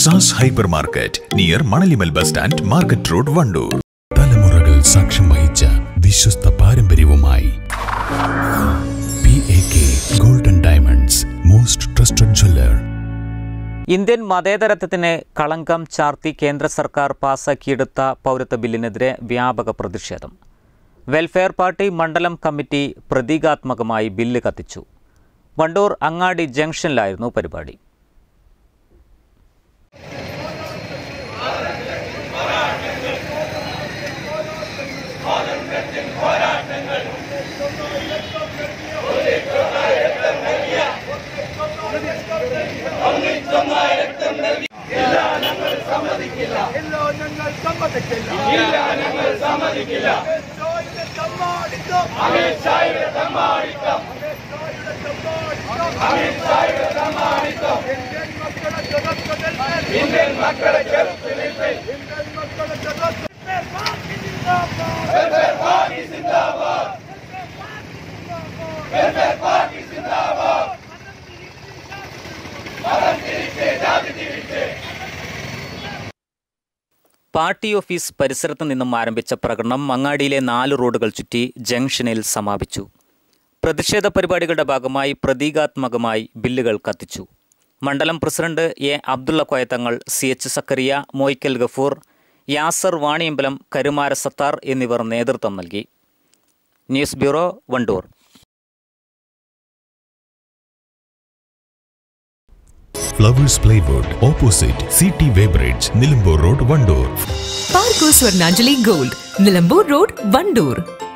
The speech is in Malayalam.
സാസ് hyper market near Manalimal bus stand market road Wandoor തലമുറകൾ സാക്ഷ്യം വഹിച്ച വിശ്വസ്ത പാരമ്പര്യവുമായി P A K golden diamonds most trusted jeweller Indian മതേതരത്വത്തിന് കളങ്കം ചാർത്തി കേന്ദ്ര സർക്കാർ പാസാക്കിയെടുത്ത പൗരത്വ ബില്ലിനെതിരെ വ്യാപക പ്രതിഷേധം വെൽഫെയർ പാർട്ടി മണ്ഡലം കമ്മിറ്റി പ്രതീകാത്മകമായി ബില്ല് കത്തിച്ചു വണ്ടൂർ അങ്ങാടി ജംഗ്ഷനിലായിരുന്നു പരിപാടി ഇല്ലോ ഞങ്ങൾ സമ്മതിക്കില്ല ഇല്ല ഞങ്ങൾ സമ്മതിക്കില്ല അമിത്ഷായുടെ തമ്മാടിത്തം അമിത്ഷായുടെ തമ്മാടിത്തം ഇന്ത്യൻ മക്കളെ ചെറുത്തുനിൽപ്പിൽ ഇന്ത്യൻ മക്കളെ ചെറുത്തുനിൽപ്പിൽ ഇന്ത്യൻ മക്കളെ ചെറുത്തുനിൽപ്പിൽ പാർട്ടി സിന്ദാബാദ് വെൽഫെയർ പാർട്ടി സിന്ദാബാദ് മതം തിരിച്ച് ജാതി തിരിച്ച് പാർട്ടി ഓഫീസ് പരിസരത്ത് നിന്നും ആരംഭിച്ച പ്രകടനം മങ്ങാടിയിലെ നാല് റോഡുകൾ ചുറ്റി ജംഗ്ഷനിൽ സമാപിച്ചു പ്രതിഷേധ പരിപാടികളുടെ ഭാഗമായി പ്രതീകാത്മകമായി ബില്ലുകൾ കത്തിച്ചു മണ്ഡലം president A Abdulla Koyathangal C H Zakariya Moykkal Gafoor Yasar Vaniyambalam Karumara Sathar എന്നിവർ നേതൃത്വം നൽകി news bureau Wandoor flowers plywood opposite C T weighbridge Nilambur road Wandoor Parco Swarnanjali gold Nilambur road Wandoor